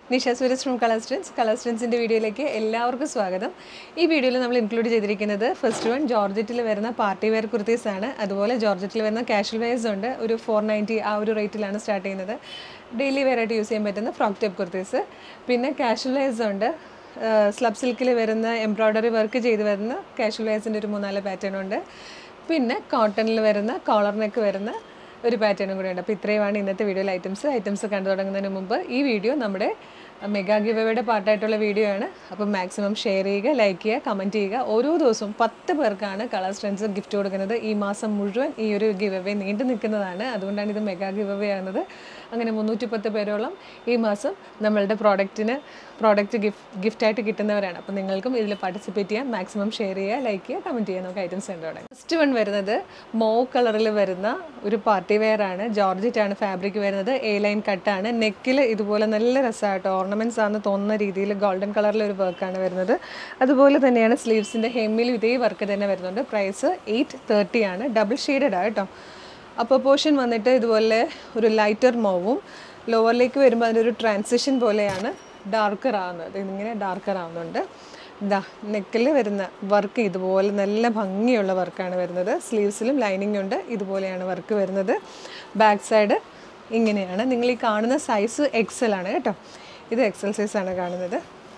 Nisha Suresh from Colours Trendz Colours സ്ട്രെൻസിൻ്റെ വീഡിയോയിലേക്ക് എല്ലാവർക്കും സ്വാഗതം ഈ വീഡിയോയിൽ നമ്മൾ ഇൻക്ലൂഡ് ചെയ്തിരിക്കുന്നത് ഫസ്റ്റ് വൺ ജോർജറ്റിൽ വരുന്ന പാർട്ടി വെയർ കുർത്തീസ് ആണ് അതുപോലെ ജോർജറ്റിൽ വരുന്ന കാഷ്വൽ വെയർസ് ഉണ്ട് ഒരു ഫോർ നയൻറ്റി ആ ഒരു റേറ്റിലാണ് സ്റ്റാർട്ട് ചെയ്യുന്നത് ഡെയിലി വെയർ ആയിട്ട് യൂസ് ചെയ്യാൻ പറ്റുന്ന ഫ്രോക്ക് ടൈപ്പ് കുർത്തീസ് പിന്നെ കാഷ്വൽ വെയർസ് ഉണ്ട് സ്ലബ് സിൽക്കിൽ വരുന്ന എംബ്രോയ്ഡറി വർക്ക് ചെയ്ത് വരുന്ന കാഷ്വൽ വെയർസിൻ്റെ ഒരു മൂന്നാല് പാറ്റേൺ ഉണ്ട് പിന്നെ കോട്ടണിൽ വരുന്ന കോളർ നെക്ക് വരുന്ന ഒരു പാറ്റേണും കൂടെ ഉണ്ട് അപ്പോൾ ഇത്രയുമാണ് ഇന്നത്തെ വീഡിയോയിൽ ഐറ്റംസ് ഐറ്റംസ് കണ്ടു തുടങ്ങുന്നതിന് മുമ്പ് ഈ വീഡിയോ നമ്മുടെ മെഗാ ഗിവയുടെ പാർട്ടായിട്ടുള്ള വീഡിയോ ആണ് അപ്പം മാക്സിമം ഷെയർ ചെയ്യുക ലൈക്ക് ചെയ്യുക കമൻറ്റ് ചെയ്യുക ഓരോ ദിവസവും പത്ത് പേർക്കാണ് കളർ സ്ട്രെൻസ് ഗിഫ്റ്റ് കൊടുക്കുന്നത് ഈ മാസം മുഴുവൻ ഈ ഒരു ഗിവ് അവേ നീണ്ടു നിൽക്കുന്നതാണ് അതുകൊണ്ടാണ് ഇത് മെഗാ ഗിവ് അവേ ആകുന്നത് അങ്ങനെ മുന്നൂറ്റി പത്ത് പേരോളം ഈ മാസം നമ്മളുടെ പ്രോഡക്റ്റിന് പ്രോഡക്റ്റ് ഗിഫ്റ്റ് ഗിഫ്റ്റായിട്ട് കിട്ടുന്നവരാണ് അപ്പോൾ നിങ്ങൾക്കും ഇതിൽ പാർട്ടിസിപ്പേറ്റ് ചെയ്യാം മാക്സിമം ഷെയർ ചെയ്യുക ലൈക്ക് ചെയ്യുക കമൻറ്റ് ചെയ്യുക നമുക്ക് ഐറ്റംസ് ഉണ്ട് തുടങ്ങാം ഫസ്റ്റ് വൺ വരുന്നത് മോ കളറിൽ വരുന്ന ഒരു പാർട്ടി വെയർ ആണ് ജോർജറ്റ് ആണ് ഫാബ്രിക് വരുന്നത് എ ലൈൻ കട്ടാണ് നെക്കിൽ ഇതുപോലെ നല്ല രസമായിട്ട് ഓർണമെൻറ്റ്സ് ആണെന്ന് തോന്നുന്ന രീതിയിൽ ഗോൾഡൻ കളറിൽ ഒരു വർക്കാണ് വരുന്നത് അതുപോലെ തന്നെയാണ് സ്ലീവ്സിൻ്റെ ഹെമ്മിലും ഇതേ വർക്ക് തന്നെ വരുന്നുണ്ട് പ്രൈസ് എയ്റ്റ് തേർട്ടി ആണ് ഡബിൾ ഷെയ്ഡഡ് കേട്ടോ അപ്പോൾ പോർഷൻ വന്നിട്ട് ഇതുപോലെ ഒരു ലൈറ്റർ മോവും ലോവറിലേക്ക് വരുമ്പോൾ അതിൻ്റെ ഒരു ട്രാൻസിഷൻ പോലെയാണ് ഡാർക്കർ ആവുന്നത് ഇതിങ്ങനെ ഡാർക്കർ ആവുന്നുണ്ട് ഇതാ നെക്കിൽ വരുന്ന വർക്ക് ഇതുപോലെ നല്ല ഭംഗിയുള്ള വർക്കാണ് വരുന്നത് സ്ലീവ്സിലും ലൈനിങ് ഉണ്ട് ഇതുപോലെയാണ് വർക്ക് വരുന്നത് ബാക്ക് സൈഡ് ഇങ്ങനെയാണ് നിങ്ങൾ ഈ കാണുന്ന സൈസ് എക്സൽ ആണ് കേട്ടോ ഇത് എക്സൽ സൈസാണ് കാണുന്നത്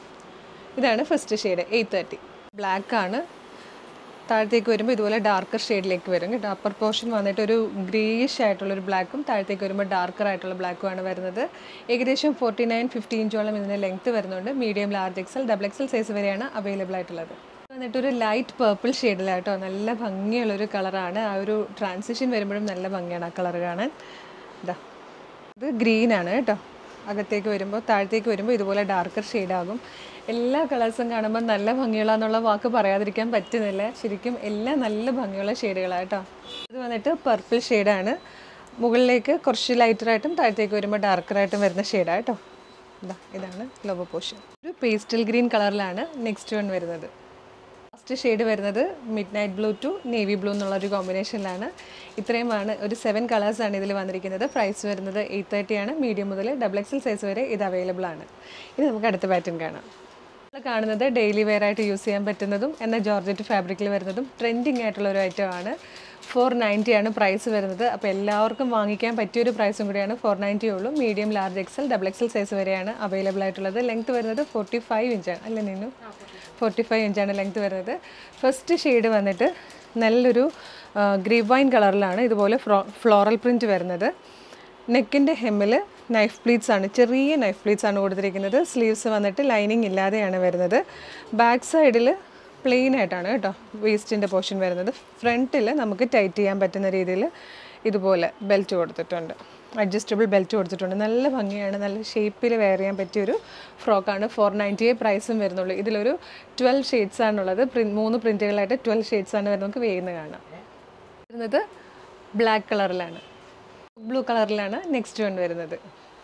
ഇതാണ് first shade eight thirty black ആണ് താഴത്തേക്ക് വരുമ്പോൾ ഇതുപോലെ ഡാർക്കർ ഷെയ്ഡിലേക്ക് വരും കേട്ടോ അപ്പർ പോർഷൻ വന്നിട്ട് ഒരു ഗ്രീഷ് ആയിട്ടുള്ളൊരു ബ്ലാക്കും താഴത്തേക്ക് വരുമ്പോൾ ഡാർക്കർ ആയിട്ടുള്ള ബ്ലാക്കുമാണ് വരുന്നത് ഏകദേശം ഫോർട്ടി നയൻ ഫിഫ്റ്റി ഇഞ്ചോളം ഇതിൻ്റെ ലെങ്ത്ത് വരുന്നുണ്ട് medium large XL double XL size വരെയാണ് അവൈലബിൾ ആയിട്ടുള്ളത് വന്നിട്ട് ഒരു ലൈറ്റ് പേർപ്പിൾ ഷെയ്ഡിലാട്ടോ നല്ല ഭംഗിയുള്ളൊരു കളറാണ് ആ ഒരു ട്രാൻസിഷൻ വരുമ്പോഴും നല്ല ഭംഗിയാണ് ആ കളർ കാണാൻ ഇതാ ഇത് ഗ്രീൻ ആണ് കേട്ടോ അകത്തേക്ക് വരുമ്പോൾ താഴത്തേക്ക് വരുമ്പോൾ ഇതുപോലെ ഡാർക്കർ ഷെയ്ഡാകും എല്ലാ കളേഴ്സും കാണുമ്പോൾ നല്ല ഭംഗിയുള്ള എന്നുള്ള വാക്ക് പറയാതിരിക്കാൻ പറ്റുന്നില്ല ശരിക്കും എല്ലാം നല്ല ഭംഗിയുള്ള ഷെയ്ഡുകളാണ് കേട്ടോ ഇത് വന്നിട്ട് പർപ്പിൾ ഷെയ്ഡാണ് മുകളിലേക്ക് കുറച്ച് ലൈറ്ററായിട്ടും താഴത്തേക്ക് വരുമ്പോൾ ഡാർക്കറായിട്ടും വരുന്ന ഷെയ്ഡാണ് കേട്ടോ ഇതാ ഇതാണ് ലോബോ പോർഷൻ ഒരു പേസ്റ്റൽ ഗ്രീൻ കളറിലാണ് നെക്സ്റ്റ് വൺ വരുന്നത് ഫസ്റ്റ് ഷെയ്ഡ് വരുന്നത് midnight blue to navy blue എന്നുള്ള ഒരു കോമ്പിനേഷനിലാണ് ഇത്രയുമാണ് ഒരു സെവൻ കളേഴ്സാണ് ഇതിൽ വന്നിരിക്കുന്നത് പ്രൈസ് വരുന്നത് എയ്റ്റ് തേർട്ടി ആണ് മീഡിയം മുതൽ ഡബിൾ എക്സൽ സൈസ് വരെ ഇത് അവൈലബിൾ ആണ് ഇനി നമുക്ക് അടുത്ത പാറ്റേൺ കാണാം നമ്മൾ കാണുന്നത് ഡെയിലി വെയർ ആയിട്ട് യൂസ് ചെയ്യാൻ പറ്റുന്നതും എന്നാൽ ജോർജറ്റ് ഫാബ്രിക്കിൽ വരുന്നതും ട്രെൻഡിങ് ആയിട്ടുള്ള ഒരു ഐറ്റം ആണ് ഫോർ നയൻറ്റി ആണ് പ്രൈസ് വരുന്നത് അപ്പോൾ എല്ലാവർക്കും വാങ്ങിക്കാൻ പറ്റിയൊരു പ്രൈസും കൂടിയാണ് ഫോർ നയൻറ്റി ഉള്ളൂ medium large XL double XL size വരെയാണ് അവൈലബിൾ ആയിട്ടുള്ളത് ലെങ്ത് വരുന്നത് ഫോർട്ടി ഫൈവ് ഇഞ്ചാണ് അല്ലേ നിന്നു ഫോർട്ടി ഫൈവ് ഇഞ്ചാണ് ലെങ്ത് വരുന്നത് ഫസ്റ്റ് ഷെയ്ഡ് വന്നിട്ട് നല്ലൊരു ഗ്രീവ് വൈൻ കളറിലാണ് ഇതുപോലെ ഫ്ലോ ഫ്ലോറൽ പ്രിൻറ്റ് വരുന്നത് നെക്കിൻ്റെ ഹെമ്മിൽ നൈഫ് പ്ലീറ്റ്സ് ആണ് ചെറിയ നൈഫ് പ്ലീറ്റ്സ് ആണ് കൊടുത്തിരിക്കുന്നത് സ്ലീവ്സ് വന്നിട്ട് ലൈനിങ് ഇല്ലാതെയാണ് വരുന്നത് ബാക്ക് സൈഡിൽ പ്ലെയിൻ ആയിട്ടാണ് കേട്ടോ വേസ്റ്റിൻ്റെ പോർഷൻ വരുന്നത് ഫ്രണ്ടിൽ നമുക്ക് ടൈറ്റ് ചെയ്യാൻ പറ്റുന്ന രീതിയിൽ ഇതുപോലെ ബെൽറ്റ് കൊടുത്തിട്ടുണ്ട് അഡ്ജസ്റ്റബിൾ ബെൽറ്റ് കൊടുത്തിട്ടുണ്ട് നല്ല ഭംഗിയാണ് നല്ല ഷേപ്പിൽ വെയർ ചെയ്യാൻ പറ്റിയൊരു ഫ്രോക്കാണ് ഫോർ നയൻറ്റി പ്രൈസും വരുന്നുള്ളൂ ഇതിലൊരു ട്വൽവ് ഷെയ്ഡ്സ് ആണുള്ളത് പ്രിൻ മൂന്ന് പ്രിൻറ്റുകളായിട്ട് ട്വൽവ് ഷെയ്ഡ്സ് ആണ് വരുന്നത് നമുക്ക് വേഗം കാണാം വരുന്നത് ബ്ലാക്ക് കളറിലാണ് ബ്ലൂ കളറിലാണ് നെക്സ്റ്റ് വൺ വരുന്നത്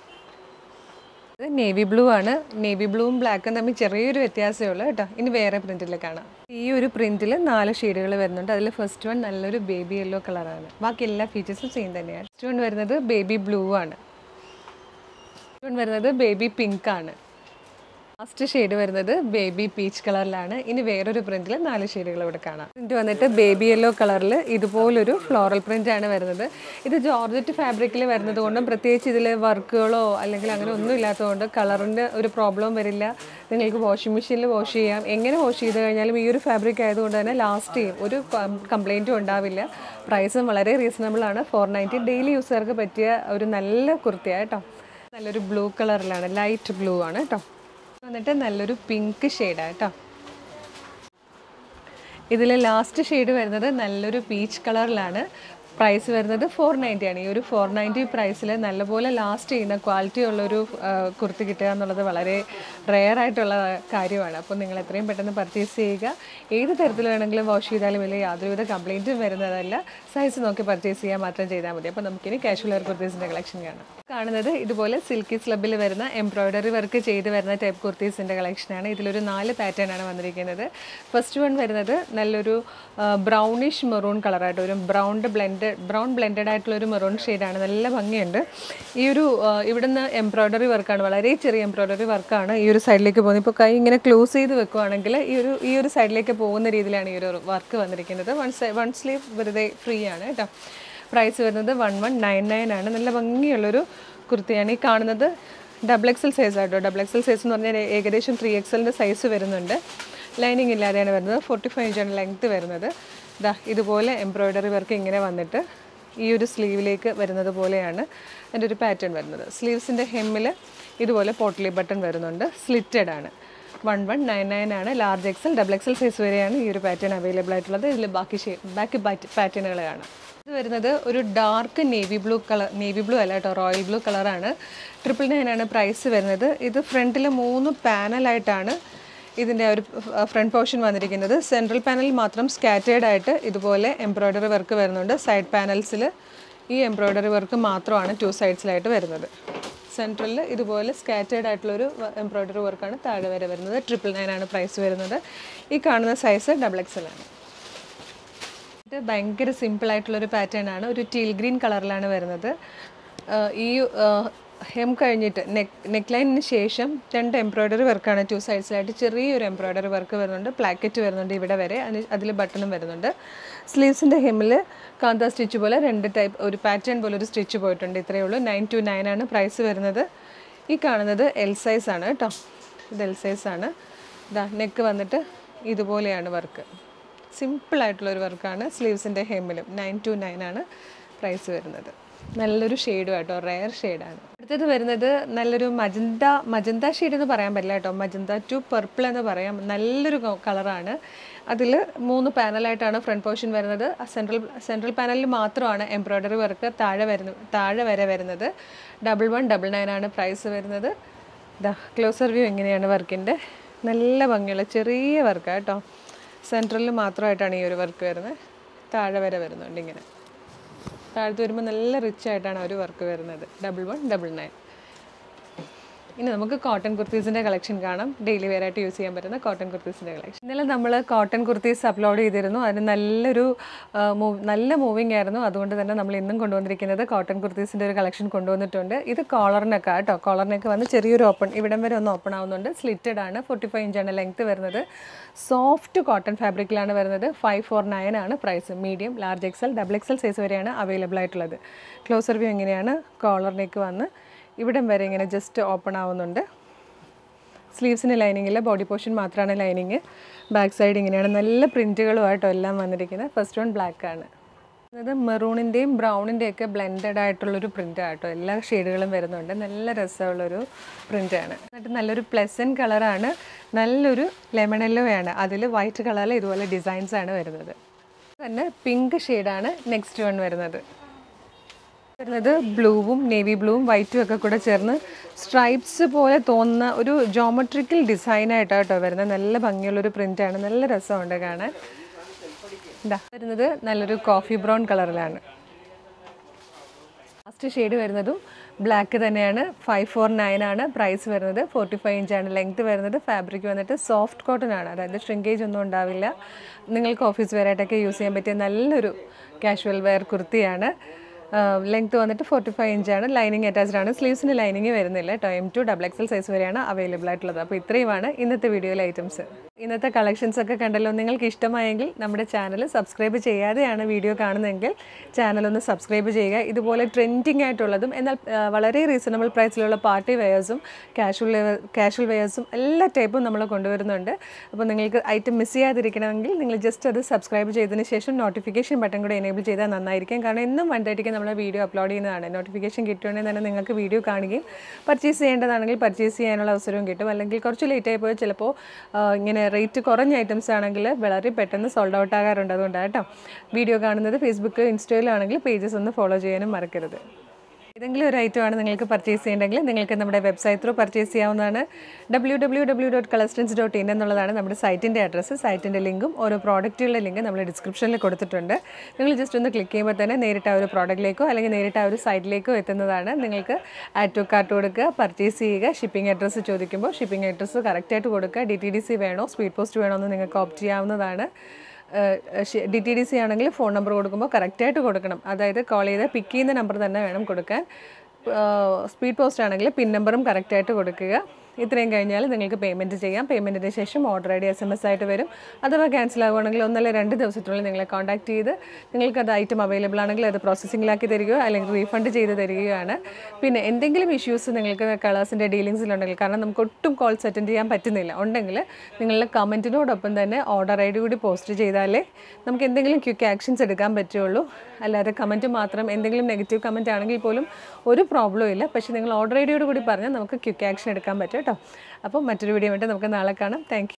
ഇത് നേവി ബ്ലൂ ആണ് നേവി ബ്ലൂവും ബ്ലാക്കും തമ്മിൽ ചെറിയൊരു വ്യത്യാസമേ ഉള്ളൂ കേട്ടോ ഇനി വേറെ പ്രിന്റിൽ കാണാം ഈ ഒരു പ്രിന്റിൽ നാല് ഷെയ്ഡുകൾ വരുന്നുണ്ട് അതിൽ ഫസ്റ്റ് വൺ നല്ലൊരു ബേബി യെല്ലോ കളറാണ് ബാക്കി എല്ലാ ഫീച്ചേഴ്സും സെയിം തന്നെയാണ് ഫസ്റ്റ് വൺ വരുന്നത് ബേബി ബ്ലൂ ആണ് ഫസ്റ്റ് വൺ വരുന്നത് ബേബി പിങ്ക് ആണ് ലാസ്റ്റ് ഷെയ്ഡ് വരുന്നത് ബേബി പീച്ച് കളറിലാണ് ഇനി വേറൊരു പ്രിന്റിൽ നാല് ഷെയ്ഡുകൾ ഇവിടെ കാണാം പ്രിന്റ് വന്നിട്ട് ബേബി യെല്ലോ കളറിൽ ഇതുപോലൊരു ഫ്ലോറൽ പ്രിന്റ് ആണ് വരുന്നത് ഇത് ജോർജറ്റ് ഫാബ്രിക്കിൽ വരുന്നത് കൊണ്ടും പ്രത്യേകിച്ച് ഇതിൽ വർക്കുകളോ അല്ലെങ്കിൽ അങ്ങനെ ഒന്നും ഇല്ലാത്തതുകൊണ്ട് കളറിൻ്റെ ഒരു പ്രോബ്ലം വരില്ല നിങ്ങൾക്ക് വാഷിംഗ് മെഷീനിൽ വാഷ് ചെയ്യാം എങ്ങനെ വാഷ് ചെയ്ത് കഴിഞ്ഞാലും ഈ ഒരു ഫാബ്രിക് ആയതുകൊണ്ട് തന്നെ ലാസ്റ്റ് ചെയ്യും ഒരു കംപ്ലൈൻറ്റും ഉണ്ടാവില്ല പ്രൈസും വളരെ റീസണബിൾ ആണ് ഫോർ നയൻറ്റി ഡെയിലി യൂസർക്ക് പറ്റിയ ഒരു നല്ല കുർത്തിയാണ് കേട്ടോ നല്ലൊരു ബ്ലൂ കളറിലാണ് ലൈറ്റ് ബ്ലൂ ആണ് കേട്ടോ വന്നിട്ട് നല്ലൊരു പിങ്ക് ഷെയ്ഡാണ് കേട്ടോ ഇതിൽ ലാസ്റ്റ് ഷെയ്ഡ് വരുന്നത് നല്ലൊരു പീച്ച് കളറിലാണ് പ്രൈസ് വരുന്നത് ഫോർ നയൻറ്റി ആണ് ഈ ഒരു ഫോർ നയൻറ്റി പ്രൈസിൽ നല്ലപോലെ ലാസ്റ്റ് ചെയ്യുന്ന ക്വാളിറ്റി ഉള്ളൊരു ആ, കുർത്തി കിട്ടുക എന്നുള്ളത് വളരെ റെയർ ആയിട്ടുള്ള കാര്യമാണ് അപ്പോൾ നിങ്ങൾ എത്രയും പെട്ടെന്ന് പർച്ചേസ് ചെയ്യുക ഏത് തരത്തിൽ വേണമെങ്കിലും വാഷ് ചെയ്താലും വലിയ യാതൊരുവിധ കംപ്ലൈൻറ്റും വരുന്നതല്ല സൈസ് നോക്കി പർച്ചേസ് ചെയ്യാൻ മാത്രം ചെയ്താൽ മതി അപ്പോൾ നമുക്കിനി കാഷ്വൽ വെയർ കുർത്തീസിൻ്റെ കളക്ഷൻ കാണാം കാണുന്നത് ഇതുപോലെ സിൽക്കി സ്ലബിൽ വരുന്ന എംബ്രോയ്ഡറി വർക്ക് ചെയ്ത് വരുന്ന ടൈപ്പ് കുർത്തീസിൻ്റെ കളക്ഷനാണ് ഇതിലൊരു നാല് പാറ്റേൺ ആണ് വന്നിരിക്കുന്നത് ഫസ്റ്റ് വൺ വരുന്നത് നല്ലൊരു ബ്രൗണിഷ് മെറൂൺ കളറായിട്ട് ഒരു brown blend blended brown blended ആയിട്ടുള്ള ഒരു മെറൂൺ ഷെയ്ഡാണ് നല്ല ഭംഗിയുണ്ട് ഈ ഒരു ആ, ഇവിടുന്ന് എംബ്രോയ്ഡറി വർക്കാണ് വളരെ ചെറിയ എംബ്രോയ്ഡറി വർക്കാണ് ഈ ഒരു സൈഡിലേക്ക് പോകുന്നത് ഇപ്പോൾ കൈ ഇങ്ങനെ ക്ലോസ് ചെയ്ത് വെക്കുവാണെങ്കിൽ ഈ ഒരു ഈ ഒരു സൈഡിലേക്ക് പോകുന്ന രീതിയിലാണ് ഈ ഒരു വർക്ക് വന്നിരിക്കുന്നത് വൺ സൈ വൺ സ്ലീവ് വെറുതെ ഫ്രീ ആണ് കേട്ടോ പ്രൈസ് വരുന്നത് വൺ വൺ നയൻ നയൻ ആണ് നല്ല ഭംഗിയുള്ളൊരു കുർത്തിയാണ് ഈ കാണുന്നത് ഡബിൾ എക്സൽ സൈസ് ആട്ടോ ഡബിൾ എക്സൽ സൈസ് എന്ന് പറഞ്ഞാൽ ഏകദേശം ത്രീ എക്സലിൻ്റെ സൈസ് വരുന്നുണ്ട് ലൈനിങ് ഇല്ലാതെയാണ് വരുന്നത് ഫോർട്ടി ഫൈവ് ഇഞ്ചാണ് ലെങ്ത്ത് വരുന്നത് ഇതാ ഇതുപോലെ എംബ്രോയ്ഡറി വർക്ക് ഇങ്ങനെ വന്നിട്ട് ഈ ഒരു സ്ലീവിലേക്ക് വരുന്നത് പോലെയാണ് അതിൻ്റെ ഒരു പാറ്റേൺ വരുന്നത് സ്ലീവ്സിൻ്റെ ഹെമ്മിൽ ഇതുപോലെ പോട്ട്ലി ബട്ടൺ വരുന്നുണ്ട് സ്ലിറ്റഡ് ആണ് വൺ വൺ നയൻ നയൻ ആണ് large XL double XL size വരെയാണ് ഈ ഒരു പാറ്റേൺ അവൈലബിൾ ആയിട്ടുള്ളത് ഇതിൽ ബാക്കി ഷേ ബാക്കി പാറ്റേണുകൾ കാണാം ഇത് വരുന്നത് ഒരു dark navy blue colour navy blue അല്ല കേട്ടോ റോയൽ ബ്ലൂ കളറാണ് ട്രിപ്പിൾ നയൻ ആണ് പ്രൈസ് വരുന്നത് ഇത് ഫ്രണ്ടിൽ മൂന്ന് പാനലായിട്ടാണ് ഇതിൻ്റെ ഒരു ഫ്രണ്ട് പോർഷൻ വന്നിരിക്കുന്നത് സെൻട്രൽ പാനലിൽ മാത്രം സ്കാറ്റേഡ് ആയിട്ട് ഇതുപോലെ എംബ്രോയ്ഡറി വർക്ക് വരുന്നുണ്ട് സൈഡ് പാനൽസിൽ ഈ എംബ്രോയ്ഡറി വർക്ക് മാത്രമാണ് ടു സൈഡ്സിലായിട്ട് വരുന്നത് സെൻട്രലിൽ ഇതുപോലെ സ്കാറ്റേഡ് ആയിട്ടുള്ളൊരു എംബ്രോയ്ഡറി വർക്കാണ് താഴെ വരെ വരുന്നത് ട്രിപ്പിൾ നയൻ ആണ് പ്രൈസ് വരുന്നത് ഈ കാണുന്ന സൈസ് ഡബിൾ എക്സൽ ആണ് ഇത് ഭയങ്കര സിമ്പിൾ ആയിട്ടുള്ളൊരു പാറ്റേൺ ആണ് ഒരു ടീൽ ഗ്രീൻ കളറിലാണ് വരുന്നത് ആഹ് ഈ ഹെം കഴിഞ്ഞിട്ട് നെക്ക് നെക്ക് ലൈനിന് ശേഷം രണ്ട് എംബ്രോയ്ഡറി വർക്കാണ് ടു സൈഡ്സിലായിട്ട് ചെറിയൊരു എംബ്രോയ്ഡറി വർക്ക് വരുന്നുണ്ട് പ്ലാക്കറ്റ് വരുന്നുണ്ട് ഇവിടെ വരെ അതിന് അതിൽ ബട്ടണും വരുന്നുണ്ട് സ്ലീവ്സിൻ്റെ ഹെമ്മിൽ കാന്ത സ്റ്റിച്ച് പോലെ രണ്ട് ടൈപ്പ് ഒരു പാറ്റേൺ പോലെ ഒരു സ്റ്റിച്ച് പോയിട്ടുണ്ട് ഇത്രയേ ഉള്ളൂ നയൻ ടു നയൻ ആണ് പ്രൈസ് വരുന്നത് ഈ കാണുന്നത് എൽ സൈസ് ആണ് കേട്ടോ ഇത് എൽ സൈസ് ആണ് ഇതാ നെക്ക് വന്നിട്ട് ഇതുപോലെയാണ് വർക്ക് സിമ്പിളായിട്ടുള്ള ഒരു വർക്കാണ് സ്ലീവ്സിൻ്റെ ഹെമ്മിലും നയൻ ടു നയൻ ആണ് പ്രൈസ് വരുന്നത് നല്ലൊരു ഷെയ്ഡും കേട്ടോ റെയർ ഷെയ്ഡാണ് അടുത്തത് വരുന്നത് നല്ലൊരു മജന്ത മജന്ത ഷെയ്ഡ് എന്ന് പറയാൻ പറ്റില്ല കേട്ടോ മജന്ത ടു പർപ്പിൾ എന്ന് പറയാം നല്ലൊരു കളറാണ് അതിൽ മൂന്ന് പാനലായിട്ടാണ് ഫ്രണ്ട് പോർഷൻ വരുന്നത് സെൻട്രൽ സെൻട്രൽ പാനലിൽ മാത്രമാണ് എംബ്രോയ്ഡറി വർക്ക് താഴെ വരുന്നത് താഴെ വരെ വരുന്നത് ഡബിൾ വൺ ഡബിൾ നയൻ ആണ് പ്രൈസ് വരുന്നത് ഇതാ ക്ലോസർ വ്യൂ എങ്ങനെയാണ് വർക്കിൻ്റെ നല്ല ഭംഗിയുള്ള ചെറിയ വർക്കാണ് കേട്ടോ സെൻട്രലിൽ മാത്രമായിട്ടാണ് ഈ ഒരു വർക്ക് വരുന്നത് താഴെ വരെ വരുന്നുണ്ട് ഇങ്ങനെ താഴത്ത് വരുമ്പോൾ നല്ല റിച്ച് ആയിട്ടാണ് ഒരു വർക്ക് വരുന്നത് ഡബിൾ വൺ ഡബിൾ നയൻ ഇനി നമുക്ക് കോട്ടൺ കുർത്തീസിൻ്റെ കളക്ഷൻ കാണാം ഡെയിലി വെയർ ആയിട്ട് യൂസ് ചെയ്യാൻ പറ്റുന്ന കോട്ടൺ കുർത്തീസിൻ്റെ കളക്ഷൻ ഇന്നലെ നമ്മൾ കോട്ടൺ കുർത്തീസ് അപ്ലോഡ് ചെയ്തിരുന്നു അതിന് നല്ലൊരു ആ, move- നല്ല മൂവിങ് ആയിരുന്നു അതുകൊണ്ട് തന്നെ നമ്മൾ ഇന്നും കൊണ്ടുവന്നിരിക്കുന്നത് കോട്ടൺ കുർത്തീസിൻ്റെ ഒരു കളക്ഷൻ കൊണ്ടുവന്നിട്ടുണ്ട് ഇത് കോളറിനൊക്കെ കേട്ടോ കോളറിനൊക്കെ വന്ന് ചെറിയൊരു ഓപ്പൺ ഇവിടം വരെ ഒന്ന് ഓപ്പൺ ആവുന്നുണ്ട് സ്ലിറ്റഡ് ആണ് ഫോർട്ടി ഫൈവ് ഇഞ്ചാണ് ലെങ്ത് വരുന്നത് സോഫ്റ്റ് കോട്ടൺ ഫാബ്രിക്കിലാണ് വരുന്നത് ഫൈവ് ഫോർ നയൻ ആണ് price medium large XL double XL size വരെയാണ് അവൈലബിൾ ആയിട്ടുള്ളത് ക്ലോസർ വ്യൂ എങ്ങനെയാണ് കോളറിനേക്ക് വന്ന് ഇവിടം വരെ ഇങ്ങനെ ജസ്റ്റ് ഓപ്പൺ ആവുന്നുണ്ട് സ്ലീവ്സിന് ലൈനിങ് ഇല്ല ബോഡി പോർഷൻ മാത്രമാണ് ലൈനിങ് ബാക്ക് സൈഡ് ഇങ്ങനെയാണ് നല്ല പ്രിൻറ്റുകളുമായിട്ടോ എല്ലാം വന്നിരിക്കുന്നത് ഫസ്റ്റ് വൺ ബ്ലാക്ക് ആണ് അത് മെറൂണിൻ്റെയും ബ്രൗണിൻ്റെയും ഒക്കെ ബ്ലെൻഡഡ് ആയിട്ടുള്ളൊരു പ്രിൻ്റ് ആട്ടോ എല്ലാ ഷെയ്ഡുകളും വരുന്നുണ്ട് നല്ല രസമുള്ളൊരു പ്രിൻ്റാണ് എന്നിട്ട് നല്ലൊരു പ്ലസൻറ്റ് കളറാണ് നല്ലൊരു ലെമൺ യെല്ലോയാണ് അതിൽ വൈറ്റ് കളറിൽ ഇതുപോലെ ഡിസൈൻസ് ആണ് വരുന്നത് തന്നെ പിങ്ക് ഷെയ്ഡാണ് നെക്സ്റ്റ് വൺ വരുന്നത് വരുന്നത് ബ്ലൂവും നേവി ബ്ലൂവും വൈറ്റും ഒക്കെ കൂടെ ചേർന്ന് സ്ട്രൈപ്സ് പോലെ തോന്നുന്ന ഒരു ജോമെട്രിക്കൽ ഡിസൈനായിട്ടാണ് കേട്ടോ വരുന്നത് നല്ല ഭംഗിയുള്ളൊരു പ്രിൻ്റാണ് നല്ല രസമുണ്ട് കാണാൻ ഇതാ വരുന്നത് നല്ലൊരു കോഫി ബ്രൗൺ കളറിലാണ് ലാസ്റ്റ് ഷെയ്ഡ് വരുന്നതും ബ്ലാക്ക് തന്നെയാണ് ഫൈവ് ഫോർ നയൻ ആണ് പ്രൈസ് വരുന്നത് ഫോർട്ടി ഫൈവ് ഇഞ്ചാണ് ലെങ്ത് വരുന്നത് ഫാബ്രിക് വന്നിട്ട് സോഫ്റ്റ് കോട്ടൺ ആണ് അതായത് ഷ്രിങ്കേജ് ഒന്നും ഉണ്ടാവില്ല നിങ്ങൾക്ക് ഓഫീസ് വെയർ ആയിട്ടൊക്കെ യൂസ് ചെയ്യാൻ പറ്റിയ നല്ലൊരു കാഷ്വൽ വെയർ കുർത്തിയാണ് ലെങ്ത് വന്നിട്ട് ഫോർട്ടി ഫൈവ് ഇഞ്ചാണ് ലൈനിങ് അറ്റാച്ച്ഡ് ആണ് സ്ലീവ്സിന് ലൈനിങ് വരുന്നില്ല കേട്ടോ M to double XL size വരെയാണ് അവൈലബിൾ ആയിട്ടുള്ളത് അപ്പോൾ ഇത്രയുമാണ് ഇന്നത്തെ വീഡിയോയിലെ ഐറ്റംസ് ഇന്നത്തെ കളക്ഷൻസ് ഒക്കെ കണ്ടല്ലോ നിങ്ങൾക്ക് ഇഷ്ടമായെങ്കിൽ നമ്മുടെ ചാനൽ സബ്സ്ക്രൈബ് ചെയ്യാതെയാണ് വീഡിയോ കാണുന്നതെങ്കിൽ ചാനൽ ഒന്ന് സബ്സ്ക്രൈബ് ചെയ്യുക ഇതുപോലെ ട്രെൻഡിങ് ആയിട്ടുള്ളതും എന്നാൽ ആ, വളരെ റീസണബിൾ പ്രൈസിലുള്ള പാർട്ടി വെയേഴ്സും കാഷ്വൽ കാഷ്വൽ വെയേഴ്സും എല്ലാ ടൈപ്പും നമ്മൾ കൊണ്ടുവരുന്നുണ്ട് അപ്പോൾ നിങ്ങൾക്ക് ഐറ്റം മിസ് ചെയ്യാതിരിക്കണമെങ്കിൽ നിങ്ങൾ ജസ്റ്റ് അത് സബ്സ്ക്രൈബ് ചെയ്തതിന് ശേഷം നോട്ടിഫിക്കേഷൻ ബട്ടൺ കൂടെ എനേബിൾ ചെയ്താൽ നന്നായിരിക്കും കാരണം എന്നും വൺ തേർട്ടിക്ക് നമ്മൾ വീഡിയോ അപ്ലോഡ് ചെയ്യുന്നതാണ് നോട്ടിഫിക്കേഷൻ കിട്ടുകയാണെങ്കിൽ തന്നെ നിങ്ങൾക്ക് വീഡിയോ കാണുകയും പർച്ചേസ് ചെയ്യേണ്ടതാണെങ്കിൽ പർച്ചേസ് ചെയ്യാനുള്ള അവസരവും കിട്ടും അല്ലെങ്കിൽ കുറച്ച് ലേറ്റ് ആയി പോയാൽ ചിലപ്പോൾ ആ, ഇങ്ങനെ റേറ്റ് കുറഞ്ഞ ഐറ്റംസ് ആണെങ്കിൽ വളരെ പെട്ടെന്ന് സോൾഡ് ഔട്ട് ആകാറുണ്ട് അതുകൊണ്ടാണ് കേട്ടോ വീഡിയോ കാണുന്നത് ഫേസ്ബുക്ക് ഇൻസ്റ്റയിലാണെങ്കിൽ പേജസ് ഒന്ന് ഫോളോ ചെയ്യാനും മറക്കരുത് ഏതെങ്കിലും ഒരു ഐറ്റമാണ് നിങ്ങൾക്ക് പർച്ചേസ് ചെയ്യേണ്ടെങ്കിൽ നിങ്ങൾക്ക് നമ്മുടെ വെബ്സൈറ്റ് ത്രൂ പർച്ചേസ് ചെയ്യാവുന്നതാണ് ഡബ്ല്യൂ ഡബ്ല്യൂ ഡബ്ല്യൂ ഡോട്ട് കളസ്റ്റൻസ് ഡോട്ട് ഇൻ എന്നുള്ളതാണ് നമ്മുടെ സൈറ്റിൻ്റെ അഡ്രസ്സ് സൈറ്റിൻ്റെ ലിങ്കും ഓരോ പ്രോഡക്റ്റുകളുടെ ലിങ്ക് നമ്മൾ ഡിസ്ക്രിപ്ഷനിൽ കൊടുത്തിട്ടുണ്ട് നിങ്ങൾ ജസ്റ്റ് ഒന്ന് ക്ലിക്ക് ചെയ്യുമ്പോൾ തന്നെ നേരിട്ട് ആ ഒരു പ്രോഡക്റ്റിലേക്കോ അല്ലെങ്കിൽ നേരിട്ട് ആ ഒരു സൈറ്റിലേക്കോ എത്തുന്നതാണ് നിങ്ങൾക്ക് ആഡ് ടു കാർട്ട് കൊടുക്കുക പർച്ചേസ് ചെയ്യുക ഷിപ്പിംഗ് അഡ്രസ്സ് ചോദിക്കുമ്പോൾ ഷിപ്പിംഗ് അഡ്രസ്സ് കറക്റ്റായിട്ട് കൊടുക്കുക ഡി ടി ഡി സി വേണോ സ്പീഡ് പോസ്റ്റ് വേണോ എന്ന് നിങ്ങൾക്ക് ഓപ്റ്റ് ചെയ്യാവുന്നതാണ് ഡി ടി ഡി സി ആണെങ്കിൽ ഫോൺ നമ്പർ കൊടുക്കുമ്പോൾ കറക്റ്റായിട്ട് കൊടുക്കണം അതായത് കോൾ ചെയ്ത് പിക്ക് ചെയ്യുന്ന നമ്പർ തന്നെ വേണം കൊടുക്കാൻ സ്പീഡ് പോസ്റ്റ് ആണെങ്കിൽ പിൻ നമ്പറും കറക്റ്റായിട്ട് കൊടുക്കുക ഇത്രയും കഴിഞ്ഞാൽ നിങ്ങൾക്ക് പേയ്മെൻറ്റ് ചെയ്യാം പേയ്മെൻറ്റിന് ശേഷം order I D S M S ആയിട്ട് വരും അഥവാ ക്യാൻസൽ ആകുവാണെങ്കിൽ ഒന്നല്ല രണ്ട് ദിവസത്തിനുള്ളിൽ നിങ്ങളെ കോൺടാക്ട് ചെയ്ത് നിങ്ങൾക്ക് അത് ഐറ്റം അവൈലബിൾ ആണെങ്കിൽ അത് പ്രോസസ്സിങ്ങിലാക്കി തരികയോ അല്ലെങ്കിൽ റീഫണ്ട് ചെയ്ത് തരികയാണ് പിന്നെ എന്തെങ്കിലും ഇഷ്യൂസ് നിങ്ങൾക്ക് കളേഴ്സിൻ്റെ ഡീലിങ്സിലുണ്ടെങ്കിൽ കാരണം നമുക്ക് ഒട്ടും കോൾസ് അറ്റൻഡ് ചെയ്യാൻ പറ്റുന്നില്ല ഉണ്ടെങ്കിൽ നിങ്ങളുടെ കമൻറ്റിനോടൊപ്പം തന്നെ ഓർഡർ ഐ ഡി കൂടി പോസ്റ്റ് ചെയ്താലേ നമുക്ക് എന്തെങ്കിലും ക്വിക്ക് ആക്ഷൻസ് എടുക്കാൻ പറ്റുള്ളൂ അല്ലാതെ കമൻറ്റ് മാത്രം എന്തെങ്കിലും നെഗറ്റീവ് കമൻറ്റ് ആണെങ്കിൽ പോലും ഒരു പ്രോബ്ലം ഇല്ല പക്ഷേ നിങ്ങൾ ഓർഡർ ഐ ഡിയോട് കൂടി പറഞ്ഞാൽ നമുക്ക് ക്വിക്ക് ആക്ഷൻ എടുക്കാൻ പറ്റും കേട്ടോ അപ്പോൾ മറ്റൊരു വീഡിയോ വേണ്ടി നമുക്ക് നാളെ കാണാം താങ്ക്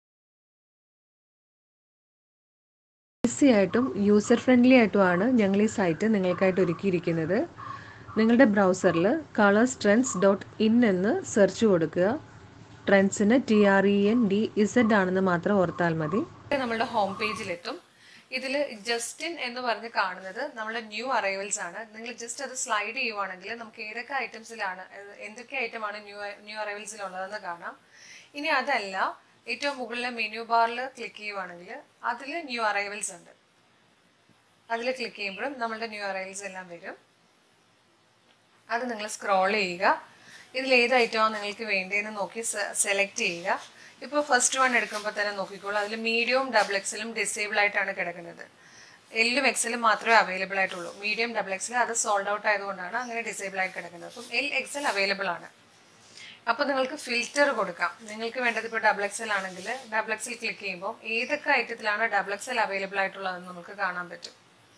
ഈസി ആയിട്ടും യൂസർ ഫ്രണ്ട്ലി ആയിട്ടുമാണ് ഞങ്ങൾ ഈ സൈറ്റ് നിങ്ങൾക്കായിട്ട് ഒരുക്കിയിരിക്കുന്നത് നിങ്ങളുടെ ബ്രൗസറിൽ കളേഴ്സ് ട്രെൻഡ്സ് ഡോട്ട് ഇൻ എന്ന് സെർച്ച് കൊടുക്കുക ട്രെൻഡ്സിന് T R E N D Z ആണെന്ന് മാത്രം ഓർത്താൽ മതി നമ്മുടെ ഹോം പേജിലെത്തും ഇതിൽ ജസ്റ്റിൻ എന്ന് പറഞ്ഞ് കാണുന്നത് നമ്മുടെ ന്യൂ അറൈവൽസ് ആണ് നിങ്ങൾ ജസ്റ്റ് അത് സ്ലൈഡ് ചെയ്യുവാണെങ്കിൽ നമുക്ക് ഏതൊക്കെ ഐറ്റംസിലാണ് ഏത് എന്തൊക്കെ ഐറ്റമാണ് ന്യൂ ന്യൂ അറൈവൽസിലുള്ളതെന്ന് കാണാം ഇനി അതല്ല ഏറ്റവും മുകളിലെ മെനു ബാറിൽ ക്ലിക്ക് ചെയ്യുവാണെങ്കിൽ അതിൽ ന്യൂ അറൈവൽസ് ഉണ്ട് അതിൽ ക്ലിക്ക് ചെയ്യുമ്പോഴും നമ്മളുടെ ന്യൂ അറൈവൽസ് എല്ലാം വരും അത് നിങ്ങൾ സ്ക്രോൾ ചെയ്യുക ഇതിൽ ഏത് ഐറ്റമാണ് നിങ്ങൾക്ക് വേണ്ടതെന്ന് നോക്കി സെലക്ട് ചെയ്യുക ഇപ്പോൾ ഫസ്റ്റ് വൺ എടുക്കുമ്പോൾ തന്നെ നോക്കിക്കോളൂ അതിൽ മീഡിയവും ഡബിൾ എക്സലും ഡിസേബിൾ ആയിട്ടാണ് കിടക്കുന്നത് എല്ലും എക്സലും മാത്രമേ അവൈലബിൾ ആയിട്ടുള്ളൂ മീഡിയം ഡബിൾ എക്സൽ അത് സോൾഡ് ഔട്ട് ആയതുകൊണ്ടാണ് അങ്ങനെ ഡിസേബിൾ ആയി കിടക്കുന്നത് അപ്പം എൽ എക്സൽ അവൈലബിൾ ആണ് അപ്പോൾ നിങ്ങൾക്ക് ഫിൽറ്റർ കൊടുക്കാം നിങ്ങൾക്ക് വേണ്ടത് ഇപ്പോൾ ഡബിൾ എക്സൽ ആണെങ്കിൽ ഡബിൾ എക്സൽ ക്ലിക്ക് ചെയ്യുമ്പോൾ ഏതൊക്കെ ഐറ്റത്തിലാണ് ഡബിൾ എക്സൽ അവൈലബിൾ ആയിട്ടുള്ളതെന്ന് നമുക്ക് കാണാൻ പറ്റും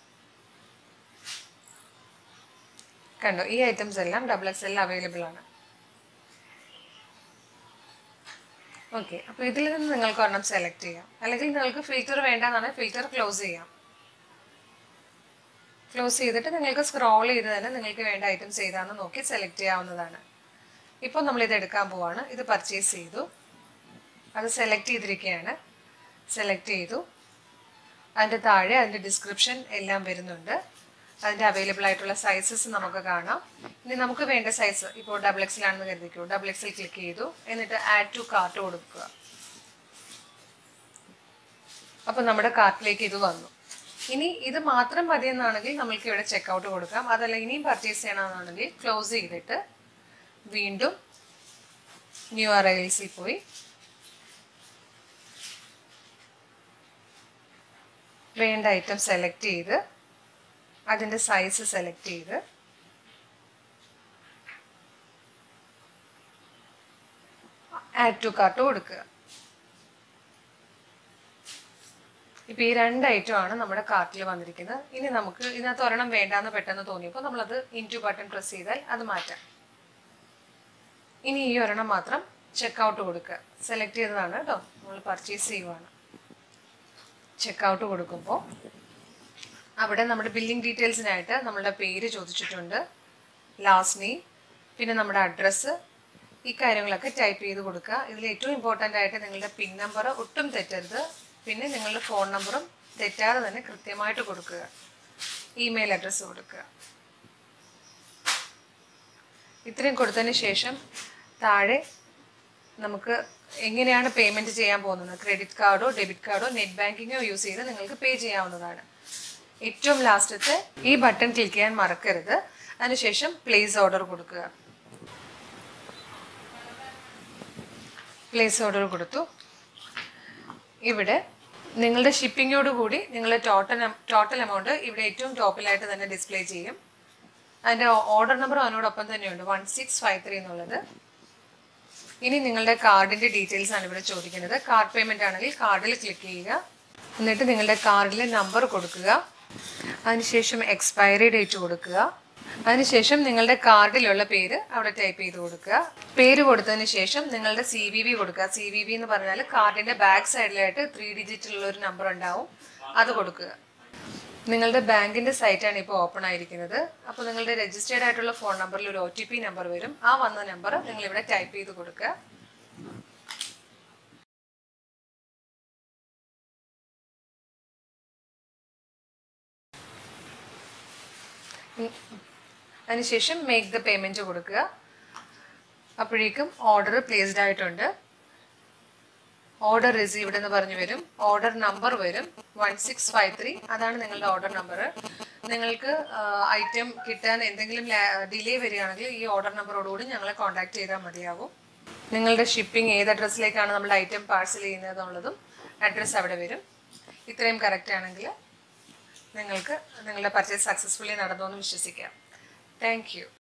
കണ്ടോ ഈ ഐറ്റംസ് എല്ലാം ഡബിൾ എക്സലിൽ അവൈലബിൾ ആണ് ഓക്കെ അപ്പോൾ ഇതിൽ നിന്ന് നിങ്ങൾക്ക് ഒരെണ്ണം സെലക്ട് ചെയ്യാം അല്ലെങ്കിൽ നിങ്ങൾക്ക് ഫിൽറ്റർ വേണ്ടെന്നാണ് ഫിൽറ്റർ ക്ലോസ് ചെയ്യാം ക്ലോസ് ചെയ്തിട്ട് നിങ്ങൾക്ക് സ്ക്രോൾ ചെയ്ത് തന്നെ നിങ്ങൾക്ക് വേണ്ട ഐറ്റംസ് ഏതാണെന്ന് നോക്കി സെലക്ട് ചെയ്യാവുന്നതാണ് ഇപ്പോൾ നമ്മൾ ഇത് എടുക്കാൻ പോവാണ് ഇത് പർച്ചേസ് ചെയ്തു അത് സെലക്ട് ചെയ്തിരിക്കുകയാണ് സെലക്ട് ചെയ്തു അതിൻ്റെ താഴെ അതിൻ്റെ ഡിസ്ക്രിപ്ഷൻ എല്ലാം വരുന്നുണ്ട് അതിൻ്റെ അവൈലബിൾ ആയിട്ടുള്ള സൈസസ് നമുക്ക് കാണാം ഇനി നമുക്ക് വേണ്ട സൈസ് ഇപ്പോൾ ഡബിൾ എക്സിലാണെന്ന് കരുതിക്കൂ ഡബിൾ എക്സിൽ ക്ലിക്ക് ചെയ്തു എന്നിട്ട് ആഡ് ടു കാർട്ട് കൊടുക്കുക അപ്പോൾ നമ്മുടെ കാർട്ടിലേക്ക് ഇത് വന്നു ഇനി ഇത് മാത്രം മതിയെന്നാണെങ്കിൽ നമ്മൾക്ക് ഇവിടെ ചെക്കൗട്ട് കൊടുക്കാം അതല്ല ഇനിയും പർച്ചേസ് ചെയ്യണമെന്നാണെങ്കിൽ ക്ലോസ് ചെയ്തിട്ട് വീണ്ടും ന്യൂ അറൈവൽസിൽ പോയി വേണ്ട ഐറ്റം സെലക്ട് ചെയ്ത് അതിൻ്റെ സൈസ് സെലക്ട് ചെയ്ത് ആഡ് ടു കാർട്ട് കൊടുക്കുക ഇപ്പോൾ ഈ രണ്ട് ഐറ്റമാണ് നമ്മുടെ കാർട്ടിൽ വന്നിരിക്കുന്നത് ഇനി നമുക്ക് ഇതിനകത്ത് ഒരെണ്ണം വേണ്ടാന്ന് പെട്ടെന്ന് തോന്നിയപ്പോൾ നമ്മളത് ഇൻറ്റു ബട്ടൺ പ്രസ് ചെയ്താൽ അത് മാറ്റാം ഇനി ഈ ഒരെണ്ണം മാത്രം ചെക്കൗട്ട് കൊടുക്കുക സെലക്ട് ചെയ്തതാണ് കേട്ടോ നമ്മൾ പർച്ചേസ് ചെയ്യുവാണ് ചെക്കൗട്ട് കൊടുക്കുമ്പോൾ അവിടെ നമ്മുടെ ബില്ലിംഗ് ഡീറ്റെയിൽസിനായിട്ട് നമ്മളുടെ പേര് ചോദിച്ചിട്ടുണ്ട് ലാസ്റ്റ് നെയിം പിന്നെ നമ്മുടെ അഡ്രസ്സ് ഈ കാര്യങ്ങളൊക്കെ ടൈപ്പ് ചെയ്ത് കൊടുക്കുക ഇതിൽ ഏറ്റവും ഇമ്പോർട്ടൻ്റ് ആയിട്ട് നിങ്ങളുടെ പിൻ നമ്പർ ഒട്ടും തെറ്റരുത് പിന്നെ നിങ്ങളുടെ ഫോൺ നമ്പറും തെറ്റാതെ തന്നെ കൃത്യമായിട്ട് കൊടുക്കുക ഇമെയിൽ അഡ്രസ്സ് കൊടുക്കുക ഇത്രയും കൊടുത്തതിന് ശേഷം താഴെ നമുക്ക് എങ്ങനെയാണ് പേയ്മെൻറ്റ് ചെയ്യാൻ പോകുന്നത് ക്രെഡിറ്റ് കാർഡോ ഡെബിറ്റ് കാർഡോ നെറ്റ് ബാങ്കിങ്ങോ യൂസ് ചെയ്ത് നിങ്ങൾക്ക് പേ ചെയ്യാവുന്നതാണ് ഏറ്റവും ലാസ്റ്റത്തെ ഈ ബട്ടൺ ക്ലിക്ക് ചെയ്യാൻ മറക്കരുത് അതിനുശേഷം പ്ലേസ് ഓർഡർ കൊടുക്കുക പ്ലേസ് ഓർഡർ കൊടുത്തു ഇവിടെ നിങ്ങളുടെ ഷിപ്പിങ്ങോട് കൂടി നിങ്ങളുടെ ടോട്ടൽ ടോട്ടൽ എമൗണ്ട് ഇവിടെ ഏറ്റവും ടോപ്പിലായിട്ട് തന്നെ ഡിസ്പ്ലേ ചെയ്യും അതിൻ്റെ ഓർഡർ നമ്പർ അതിനോടൊപ്പം തന്നെയുണ്ട് വൺ സിക്സ് ഫൈവ് ത്രീ എന്നുള്ളത് ഇനി നിങ്ങളുടെ കാർഡിൻ്റെ ഡീറ്റെയിൽസ് ആണ് ഇവിടെ ചോദിക്കുന്നത് കാർഡ് പേയ്മെൻ്റ് ആണെങ്കിൽ കാർഡിൽ ക്ലിക്ക് ചെയ്യുക എന്നിട്ട് നിങ്ങളുടെ കാർഡിലെ നമ്പർ കൊടുക്കുക അതിനുശേഷം എക്സ്പയറി ഡേറ്റ് കൊടുക്കുക അതിനുശേഷം നിങ്ങളുടെ കാർഡിലുള്ള പേര് അവിടെ ടൈപ്പ് ചെയ്ത് കൊടുക്കുക പേര് കൊടുത്തതിന് ശേഷം നിങ്ങളുടെ സി വി വി കൊടുക്കുക സി വി വി എന്ന് പറഞ്ഞാൽ കാർഡിന്റെ ബാക്ക് സൈഡിലായിട്ട് ത്രീ ഡിജിറ്റിലുള്ള ഒരു നമ്പർ ഉണ്ടാവും അത് കൊടുക്കുക നിങ്ങളുടെ ബാങ്കിന്റെ സൈറ്റാണ് ഇപ്പോൾ ഓപ്പൺ ആയിരിക്കുന്നത് അപ്പോൾ നിങ്ങളുടെ രജിസ്റ്റേർഡ് ആയിട്ടുള്ള ഫോൺ നമ്പറിൽ ഒരു ഒ ടി പി നമ്പർ വരും ആ വന്ന നമ്പർ നിങ്ങൾ ഇവിടെ ടൈപ്പ് ചെയ്ത് കൊടുക്കുക അതിനുശേഷം മേക്ക് ദ പേയ്മെൻറ്റ് കൊടുക്കുക അപ്പോഴേക്കും ഓർഡർ പ്ലേസ്ഡ് ആയിട്ടുണ്ട് ഓർഡർ റിസീവ്ഡ് എന്ന് പറഞ്ഞു വരും ഓർഡർ നമ്പർ വരും വൺ സിക്സ് ഫൈവ് ത്രീ അതാണ് നിങ്ങളുടെ ഓർഡർ നമ്പർ നിങ്ങൾക്ക് ഐറ്റം കിട്ടാൻ എന്തെങ്കിലും ഡിലേ വരികയാണെങ്കിൽ ഈ ഓർഡർ നമ്പറോടുകൂടി ഞങ്ങളെ കോൺടാക്ട് ചെയ്താൽ മതിയാവും നിങ്ങളുടെ ഷിപ്പിംഗ് ഏത് അഡ്രസ്സിലേക്കാണ് നമ്മൾ ഐറ്റം പാഴ്സൽ ചെയ്യുന്നത് എന്നുള്ളതും അഡ്രസ്സ് അവിടെ വരും ഇത്രയും കറക്റ്റ് ആണെങ്കിൽ നിങ്ങൾക്ക് നിങ്ങളുടെ പർച്ചേസ് സക്സസ്ഫുള്ളി നടന്നു എന്ന് വിശ്വസിക്കാം താങ്ക് യു